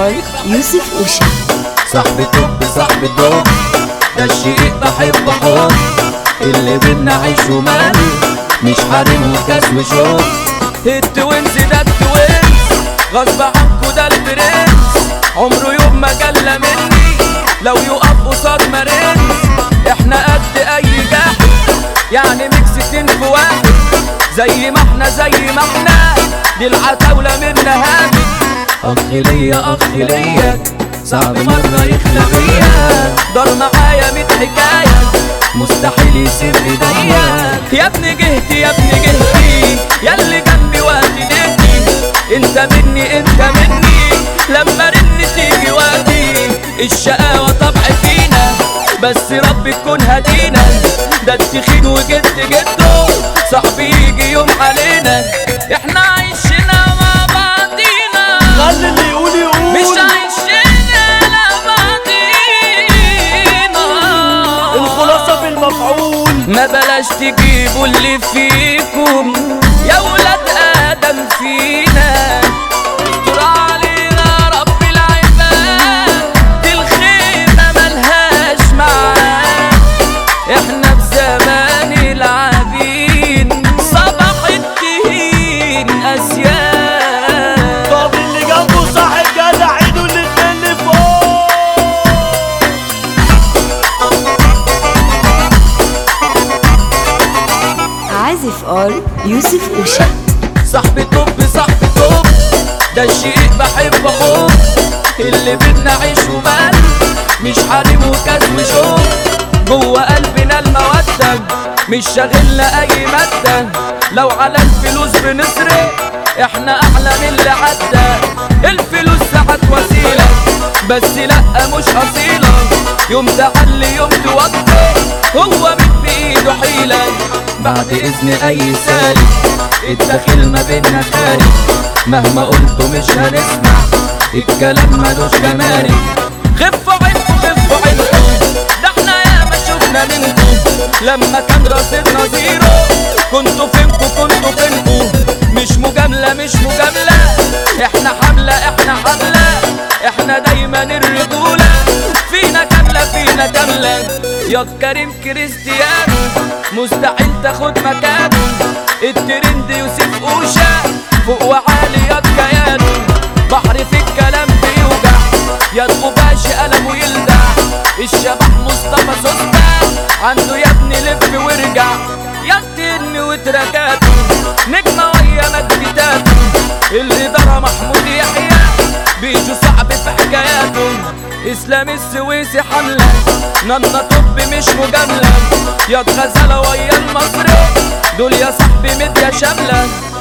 all يوسف أوشا صاحبي توب صاحبي توب ده الشيء بحب حب اللي بينا عيش ومال مش حريم وكاس وشوق التوينز ده التوينز غصب عنكو ده البرنس عمره يوم ما جلى مني لو يقف قصاد مرنس احنا قد اي جاحد يعني ميكستين في واحد زي ما احنا زي ما احنا دي العتاولة منا هامد اخ ليا اخ ليا صعب مرة يخلى بيا دار معايا ميت حكاية مستحيل يسيب ايديا يا ابني جهتي يا ابني جهتي يا اللي جنبي وقت نهتي انت مني انت مني لما رن تيجي وقتي الشقاوة طبع فينا بس رب تكون هدينا ده التخين وجد جده صاحبي يجي يوم علينا احنا عايشنا مع بعضينا خلي اللي يقول يقول مش عايشين لبعضينا الخلاصة في المفعول ما بلاش تجيبوا اللي فيكم يا ولاد ادم فينا استر علينا رب العباد دي الخيمة ملهاش معاد احنا في زمان العابين صباح الدين اسياد طب اللي جنبه صاحب جدع ايده الاتنين اللي فوق عازف all يوسف أوشا صاحبي توب صاحبي توب ده الشيء بحب حب اللي بينا عيش ومال مش حريم وكاس وشوق جوه قلبنا المودة مش شاغلنا أي مادة لو على الفلوس بنسرق احنا أحلى من اللي عدى الفلوس ساعات وسيلة بس لأ مش أصيلة يوم تعلي يوم توطي هو من بإيده حيلة بعد إذن أي سالك الداخل ما بينا خارج مهما قلته مش هنسمع الكلام ملوش جمارك خفوا عينكم خفوا عينكم ده احنا ياما شفنا منكم لما كان رصيدنا زيرو كنتوا فينكم كنتوا فينكم مش مجاملة مش مجاملة احنا حملة احنا حملة احنا دايما الرجولة فينا كاملة فينا كاملة يا كريم كريستيانو مستحيل تاخد مكانه الترند يوسف اوشا فوق وعالي يا كيانو بحر في الكلام بيوجع يا باشا قلمه يلدع الشبح مصطفى سوسته عنده يا ابني لف وارجع يا ترمي وتركاته نجمة ويا مجدتاته اللي درى محمود يحيى بيجو صعب في حكاياته اسلام السويسي حملة نانا طب مش مجاملة يا غزالة ويا المصري دول يا صاحبي مديا شاملة